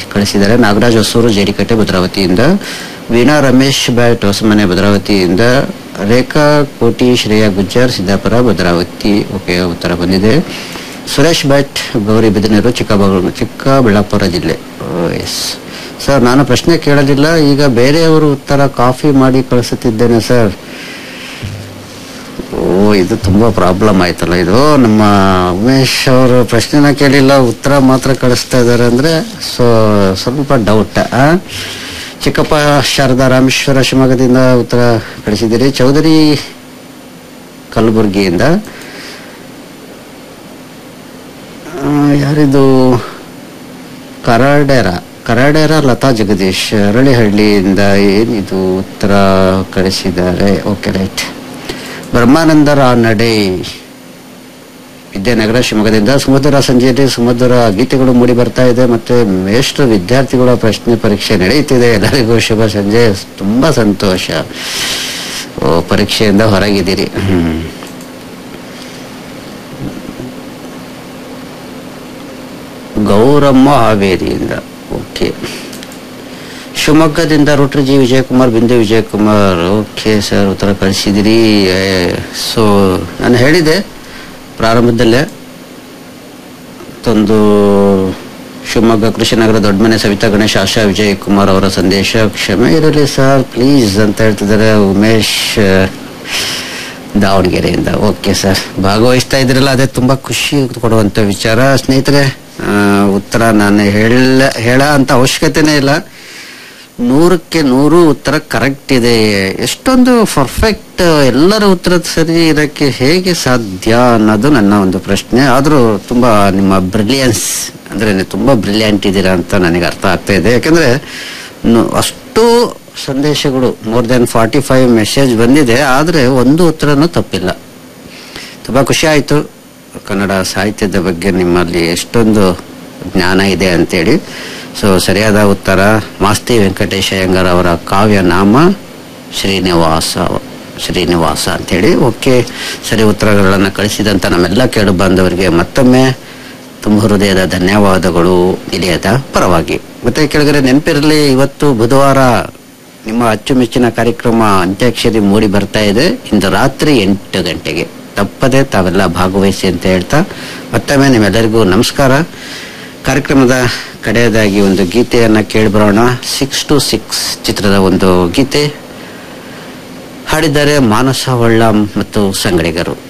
ಕಳಿಸಿದ್ದಾರೆ ನಾಗರಾಜ್ ಹೊಸೂರು ಜೇಡಿಕಟ್ಟೆ ಭದ್ರಾವತಿಯಿಂದ ವೀಣಾ ರಮೇಶ್ ಬ್ಯಾಟ್ ಹೊಸಮನೆ ಭದ್ರಾವತಿಯಿಂದ ರೇಖಾ ಕೋಟಿ ಶ್ರೇಯಾ ಗುಜ್ಜರ್ ಸಿದ್ದಾಪುರ ಭದ್ರಾವತಿ ಓಕೆ ಉತ್ತರ ಬಂದಿದೆ ಸುರೇಶ್ ಭಟ್ ಗೌರಿಬಿದನೂರು ಚಿಕ್ಕಬಳ್ಳಾಪುರ ಚಿಕ್ಕಬಳ್ಳಾಪುರ ಜಿಲ್ಲೆ ಎಸ್ ಸರ್ ನಾನು ಪ್ರಶ್ನೆ ಕೇಳಲಿಲ್ಲ ಈಗ ಬೇರೆಯವರು ಉತ್ತರ ಕಾಫಿ ಮಾಡಿ ಕಳಿಸುತ್ತಿದ್ದೇನೆ ಸರ್ ಓ ಇದು ತುಂಬಾ ಪ್ರಾಬ್ಲಮ್ ಆಯ್ತಲ್ಲ ಇದು ನಮ್ಮ ಉಮೇಶ್ ಅವರು ಪ್ರಶ್ನೆನ ಕೇಳಿಲ್ಲ ಉತ್ತರ ಮಾತ್ರ ಕಳಿಸ್ತಾ ಇದ್ದಾರೆ ಅಂದ್ರೆ ಸೊ ಸ್ವಲ್ಪ ಡೌಟ್ ಚಿಕ್ಕಪ್ಪ ಶಾರದಾ ರಾಮೇಶ್ವರ ಶಿವಮೊಗ್ಗದಿಂದ ಉತ್ತರ ಕಳಿಸಿದ್ದೀರಿ ಚೌಧರಿ ಕಲಬುರಗಿಯಿಂದ ಆ, ಯಾರಿದು ಕರಾಡೇರ ಕರಾಡೇರ ಲತಾ ಜಗದೀಶ್ ಅರಳಿಹಳ್ಳಿಯಿಂದ ಏನಿದು ಉತ್ತರ ಕಳಿಸಿದ್ದಾರೆ ಓಕೆ ರೈಟ್ ಬ್ರಹ್ಮಾನಂದ ರಾನಡೆ ವಿದ್ಯಾನಗರ ಶಿವಮೊಗ್ಗದಿಂದ ಸುಮಧುರ ಸಂಜೆಯಲ್ಲಿ ಸುಮಧುರ ಗೀತೆಗಳು ಮೂಡಿ ಬರ್ತಾ ಇದೆ ಮತ್ತೆ ಎಷ್ಟು ವಿದ್ಯಾರ್ಥಿಗಳ ಪ್ರಶ್ನೆ ಪರೀಕ್ಷೆ ನಡೆಯುತ್ತಿದೆ ಎಲ್ಲರಿಗೂ ಶುಭ ಸಂಜೆ ತುಂಬಾ ಸಂತೋಷ ಓ ಪರೀಕ್ಷೆಯಿಂದ ಹೊರಗಿದ್ದೀರಿ ಹ್ಮ್ ಗೌರಮ್ಮ ಹಾವೇರಿಯಿಂದ ಓಕೆ ಶಿವಮೊಗ್ಗದಿಂದ Rotary G Vijayakumar Bindu Vijayakumar okay sir ಉತ್ತರ ಕಳಿಸಿದಿರಿ ಸೊ ನಾನು ಹೇಳಿದೆ ಪ್ರಾರಂಭದಲ್ಲೇ ತಂದು ಶಿವಮೊಗ್ಗ ಕೃಷಿನಗರ ದೊಡ್ಡಮನೆ ಸವಿತಾ ಗಣೇಶ್ ಆಶಾ ವಿಜಯ್ ಕುಮಾರ್ ಅವರ ಸಂದೇಶ ಕ್ಷಮೆ ಇರಲಿ ಸರ್ ಪ್ಲೀಸ್ ಅಂತ ಹೇಳ್ತಿದ್ದಾರೆ ಉಮೇಶ್ ದಾವಣಗೆರೆಯಿಂದ ಓಕೆ ಸರ್ ಭಾಗವಹಿಸ್ತಾ ಇದ್ರಲ್ಲ ಅದೇ ತುಂಬಾ ಖುಷಿ ಕೊಡುವಂತ ವಿಚಾರ ಸ್ನೇಹಿತರೆ ಆ, ಉತ್ತರ ನಾನು ಹೇಳ ಹೇಳ ಅಂತ ಅವಶ್ಯಕತೆನೇ ಇಲ್ಲ ನೂರಕ್ಕೆ ನೂರು ಉತ್ತರ ಕರೆಕ್ಟ್ ಇದೆ ಎಷ್ಟೊಂದು ಪರ್ಫೆಕ್ಟ್ ಎಲ್ಲರ ಉತ್ತರ ಸರಿ ಇರಕ್ಕೆ ಹೇಗೆ ಸಾಧ್ಯ ಅನ್ನೋದು ನನ್ನ ಒಂದು ಪ್ರಶ್ನೆ ಆದರೂ ತುಂಬಾ ನಿಮ್ಮ ಬ್ರಿಲಿಯನ್ಸ್ ಅಂದ್ರೆ ನೀವು ತುಂಬಾ ಬ್ರಿಲಿಯಂಟ್ ಇದ್ದೀರಾ ಅಂತ ನನಗೆ ಅರ್ಥ ಆಗ್ತಾ ಇದೆ ಯಾಕಂದ್ರೆ ನು- ಅಷ್ಟು ಸಂದೇಶಗಳು more than forty five message ಬಂದಿದೆ ಆದ್ರೆ ಒಂದು ಉತ್ತರನೂ ತಪ್ಪಿಲ್ಲ ತುಂಬಾ ಖುಷಿ ಆಯ್ತು ಕನ್ನಡ ಸಾಹಿತ್ಯದ ಬಗ್ಗೆ ನಿಮ್ಮಲ್ಲಿ ಎಷ್ಟೊಂದು ಜ್ಞಾನ ಇದೆ ಅಂತೇಳಿ ಸೊ ಸರಿಯಾದ ಉತ್ತರ ಮಾಸ್ತಿ ವೆಂಕಟೇಶ ಅಯ್ಯಂಗಾರ್ ಅವರ ಕಾವ್ಯ ನಾಮ ಶ್ರೀನಿವಾಸ ಶ್ರೀನಿವಾಸ ಅಂತೇಳಿ ಓಕೆ ಸರಿ ಉತ್ತರಗಳನ್ನು ಕಳಿಸಿದಂತ ನಮ್ಮೆಲ್ಲ ಕೇಳು ಬಾಂಧವರಿಗೆ ಮತ್ತೊಮ್ಮೆ ತುಂಬ ಹೃದಯದ ಧನ್ಯವಾದಗಳು ನಿಲಯದ ಪರವಾಗಿ ಮತ್ತೆ ಕೆಳಗಡೆ ನೆನಪಿರಲಿ ಇವತ್ತು ಬುಧವಾರ ನಿಮ್ಮ ಅಚ್ಚುಮೆಚ್ಚಿನ ಕಾರ್ಯಕ್ರಮ ಅಂತ್ಯಾಕ್ಷರಿ ಮೂಡಿ ಬರ್ತಾ ಇದೆ ಇಂದು ರಾತ್ರಿ ಎಂಟು ಗಂಟೆಗೆ ತಪ್ಪದೆ ತಾವೆಲ್ಲ ಭಾಗವಹಿಸಿ ಅಂತ ಹೇಳ್ತಾ ಮತ್ತೊಮ್ಮೆ ನಿಮ್ಮೆಲ್ಲರಿಗೂ ನಮಸ್ಕಾರ ಕಾರ್ಯಕ್ರಮದ ಕಡೆಯದಾಗಿ ಒಂದು ಗೀತೆಯನ್ನ ಕೇಳಿಬರೋಣ ಸಿಕ್ಸ್ ಟು ಸಿಕ್ಸ್ ಚಿತ್ರದ ಒಂದು ಗೀತೆ ಹಾಡಿದ್ದಾರೆ ಮಾನಸ ಹೊಳ್ಳ ಮತ್ತು ಸಂಗಡಿಗರು